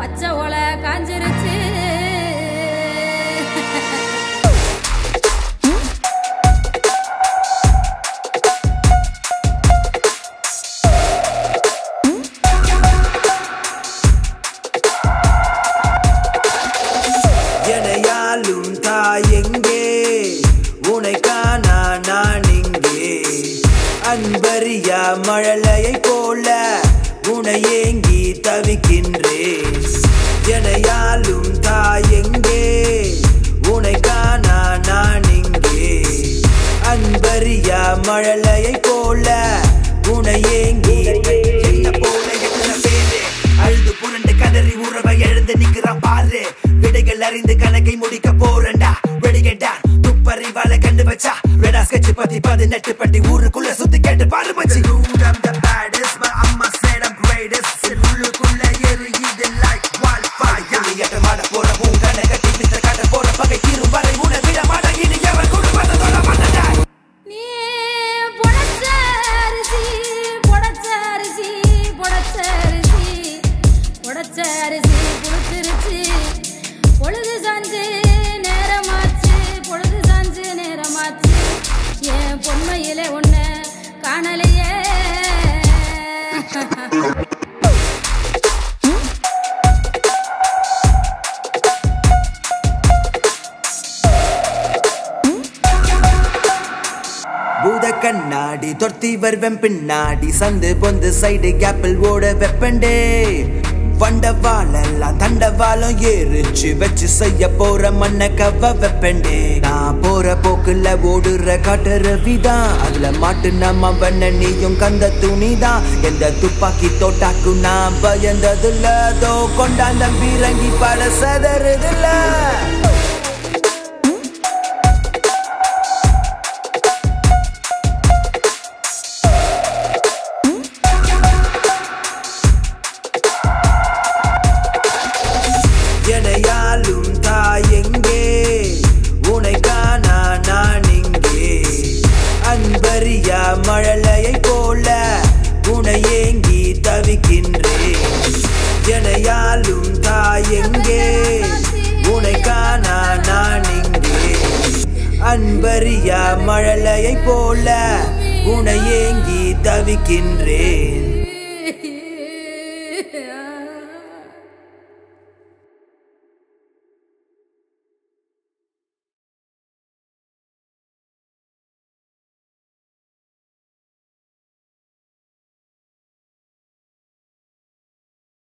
பச்சை ஓலை காஞ்சிருச்சு எனையாலும் தாயெங்கே உனை காணா நான் இங்கே அன்பரியா மழலையை போல உனை ஏங்கி தவிக்கின்றேன் எனையாலும் தாயெங்கே உனை காணா நான் இங்கே அன்பரியா மழலையை போல உனை ஏங்கி என்ன போல எத்தனை பேரு அழுது புரண்டு கதறி உறவை எழுந்து நிக்கிறான் பாரு விடைகள் அறிந்து கணக்கை முடிக்க போறண்டா வெடிகண்டா துப்பறி வாழ கண்டு வச்சா ரெடா ஸ்கெட்ச் பத்தி பதினெட்டு பட்டி ஊருக்குள்ள சுத்தி கேட்டு பாரு மச்சி I'm the baddest, but அம்மா said I'm greatest. உள்ளுக்குள்ள எரியுது like wildfire. எட்ட மாட போற உன் கண்ணை கட்டி வித்த காட்ட போற பகை தீரும் வரை உன விட மாட இனி எவன் குடும்பத்தை தொட மாட்டேன் நீ பொடச்ச அரிசி பொடச்ச அரிசி பொடச்ச அரிசி பொடச்ச அரிசி புளிச்சிருச்சு பொழுது சாஞ்சு நேரமாச்சு பொழுது சாஞ்சு நேரமாச்சு என் பொன்மையிலே ஒண்ணு காணலையே பூத கண்ணாடி தொர்த்தி வருவன் பின்னாடி சந்து பொந்து சைடு கேப்பிள் ஓட வெப்பண்டே வண்டவாளெல்லாம் தண்டவாளம் ஏறிச்சு வச்சு செய்ய போற மண்ண கவ வெப்பண்டே நான் போற போக்குல ஓடுற காட்டுற விதான் அதுல மாட்டு நம்ம வண்ண நீயும் கந்த துணிதான் எந்த துப்பாக்கி தோட்டாக்கு நான் பயந்ததுல தோ கொண்டாந்த பீரங்கி பட சதறுதுல எனையாலும் தாயெங்கே உனை காணா நான் இங்கே அன்பரியா மழலையை போல உனை ஏங்கி தவிக்கின்றேன் எனையாலும் தாயெங்கே உனை காணா நான் இங்கே அன்பரியா மழலையை போல உனை ஏங்கி தவிக்கின்றேன்